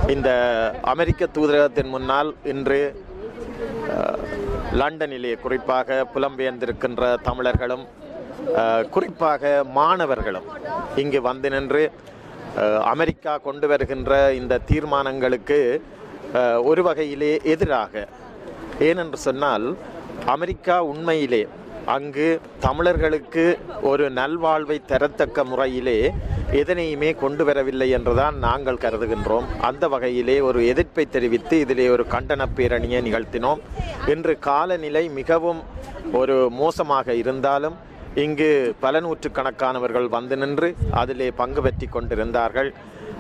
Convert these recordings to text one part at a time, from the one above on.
இந்த அமெரிக்க தூதரகத்தின் முன்னால் இன்று அஹ், லண்டனிலே குறிப்பாக புலம்பெயர்ந்திருக்கின்ற தமிழர்களும் அஹ், குறிப்பாக மாணவர்களும் இங்கு வந்து நின்று அஹ், அமெரிக்கா கொண்டு வருகின்ற இந்த தீர்மானங்களுக்கு அஹ், ஒரு வகையிலே எதிராக ஏனென்று சொன்னால் அமெரிக்கா உண்மையிலே அங்கு தமிழர்களுக்கு ஒரு நல்வாழ்வை தரத்தக்க முறையிலே எதனையுமே கொண்டு வரவில்லை என்றுதான் நாங்கள் கருதுகின்றோம் அந்த வகையிலே ஒரு எதிர்ப்பை தெரிவித்து இதிலே ஒரு கண்டன பேரணியை நிகழ்த்தினோம் இன்று காலநிலை மிகவும் ஒரு மோசமாக இருந்தாலும் இங்கு பல நூற்றுக்கணக்கானவர்கள் வந்து நின்று அதிலே பங்கு பெற்றி கொண்டிருந்தார்கள்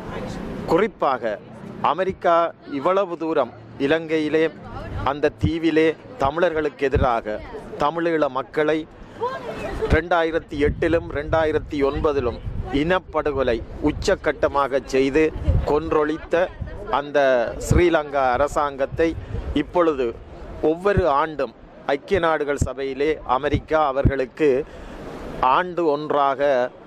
குறிப்பாக அமெரிக்கா இவ்வளவு தூரம் இலங்கையிலே அந்த தீவிலே தமிழர்களுக்கு எதிராக தமிழீழ மக்களை ரெண்டாயிரத்தி எட்டிலும் ரெண்டாயிரத்தி ஒன்பதிலும் இனப்படுகொலை உச்சக்கட்டமாக செய்து கொன்றொழித்த அந்த ஸ்ரீலங்கா அரசாங்கத்தை இப்பொழுது ஒவ்வொரு ஆண்டும் ஐக்கிய நாடுகள் சபையிலே அமெரிக்கா அவர்களுக்கு ஆண்டு ஒன்றாக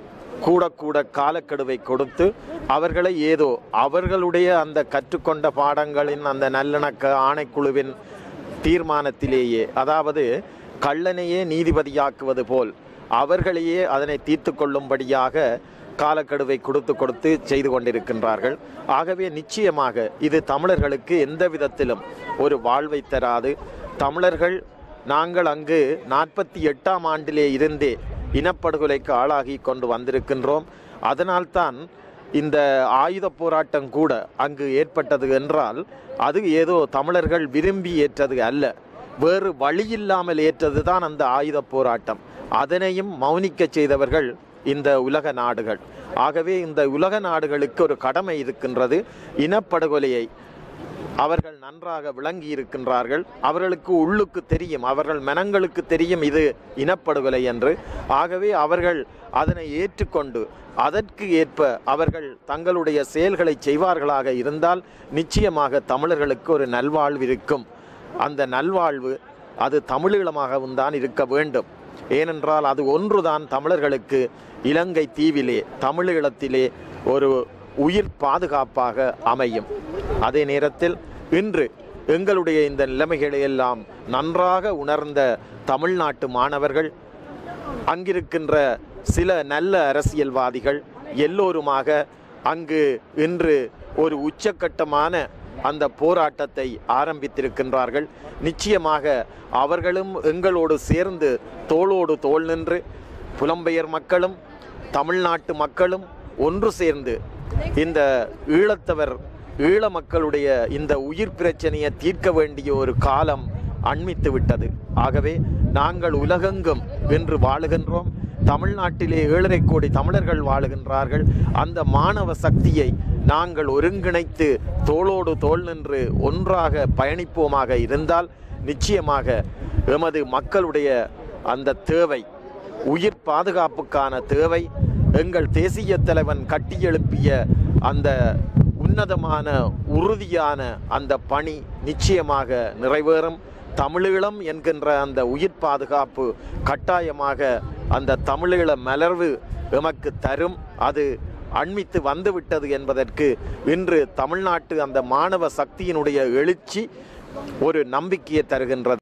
கூட கூட காலக்கெடுவை கொடுத்து அவர்களை ஏதோ அவர்களுடைய அந்த கற்றுக்கொண்ட பாடங்களின் அந்த நல்லிணக்க ஆணைக்குழுவின் தீர்மானத்திலேயே அதாவது கள்ளனையே நீதிபதியாக்குவது போல் அவர்களையே அதனை தீர்த்து கொள்ளும்படியாக காலக்கெடுவை கொடுத்து கொடுத்து செய்து கொண்டிருக்கின்றார்கள் ஆகவே நிச்சயமாக இது தமிழர்களுக்கு எந்த விதத்திலும் ஒரு வாழ்வை தராது தமிழர்கள் நாங்கள் அங்கு நாற்பத்தி எட்டாம் ஆண்டிலே இருந்தே இனப்படுகொலைக்கு ஆளாகி கொண்டு வந்திருக்கின்றோம் அதனால்தான் இந்த ஆயுத போராட்டம் கூட அங்கு ஏற்பட்டது என்றால் அது ஏதோ தமிழர்கள் விரும்பி ஏற்றது அல்ல வேறு வழியில்லாமல் ஏற்றது தான் அந்த ஆயுத போராட்டம் அதனையும் மௌனிக்க செய்தவர்கள் இந்த உலக நாடுகள் ஆகவே இந்த உலக நாடுகளுக்கு ஒரு கடமை இருக்கின்றது இனப்படுகொலையை அவர்கள் நன்றாக விளங்கி இருக்கின்றார்கள் அவர்களுக்கு உள்ளுக்கு தெரியும் அவர்கள் மனங்களுக்கு தெரியும் இது இனப்படுகொலை என்று ஆகவே அவர்கள் அதனை ஏற்றுக்கொண்டு அதற்கு ஏற்ப அவர்கள் தங்களுடைய செயல்களை செய்வார்களாக இருந்தால் நிச்சயமாக தமிழர்களுக்கு ஒரு நல்வாழ்வு இருக்கும் அந்த நல்வாழ்வு அது தமிழீழமாகவும் தான் இருக்க வேண்டும் ஏனென்றால் அது ஒன்றுதான் தமிழர்களுக்கு இலங்கை தீவிலே தமிழீழத்திலே ஒரு உயிர் பாதுகாப்பாக அமையும் அதே நேரத்தில் இன்று எங்களுடைய இந்த நிலைமைகளை எல்லாம் நன்றாக உணர்ந்த தமிழ்நாட்டு மாணவர்கள் அங்கிருக்கின்ற சில நல்ல அரசியல்வாதிகள் எல்லோருமாக அங்கு இன்று ஒரு உச்சக்கட்டமான அந்த போராட்டத்தை ஆரம்பித்திருக்கின்றார்கள் நிச்சயமாக அவர்களும் எங்களோடு சேர்ந்து தோளோடு தோள் நின்று புலம்பெயர் மக்களும் தமிழ்நாட்டு மக்களும் ஒன்று சேர்ந்து இந்த ஈழத்தவர் ஈழ மக்களுடைய இந்த உயிர் பிரச்சனையை தீர்க்க வேண்டிய ஒரு காலம் அண்மித்து விட்டது ஆகவே நாங்கள் உலகெங்கும் என்று வாழுகின்றோம் தமிழ்நாட்டிலே ஏழரை கோடி தமிழர்கள் வாழுகின்றார்கள் அந்த மாணவ சக்தியை நாங்கள் ஒருங்கிணைத்து தோளோடு தோள் நின்று ஒன்றாக பயணிப்போமாக இருந்தால் நிச்சயமாக எமது மக்களுடைய அந்த தேவை உயிர் பாதுகாப்புக்கான தேவை எங்கள் தேசிய தலைவன் கட்டியெழுப்பிய அந்த உன்னதமான உறுதியான அந்த பணி நிச்சயமாக நிறைவேறும் தமிழீழம் என்கின்ற அந்த உயிர் பாதுகாப்பு கட்டாயமாக அந்த தமிழீழ மலர்வு எமக்கு தரும் அது அண்மித்து வந்துவிட்டது என்பதற்கு இன்று தமிழ்நாட்டு அந்த மாணவ சக்தியினுடைய எழுச்சி ஒரு நம்பிக்கையை தருகின்றது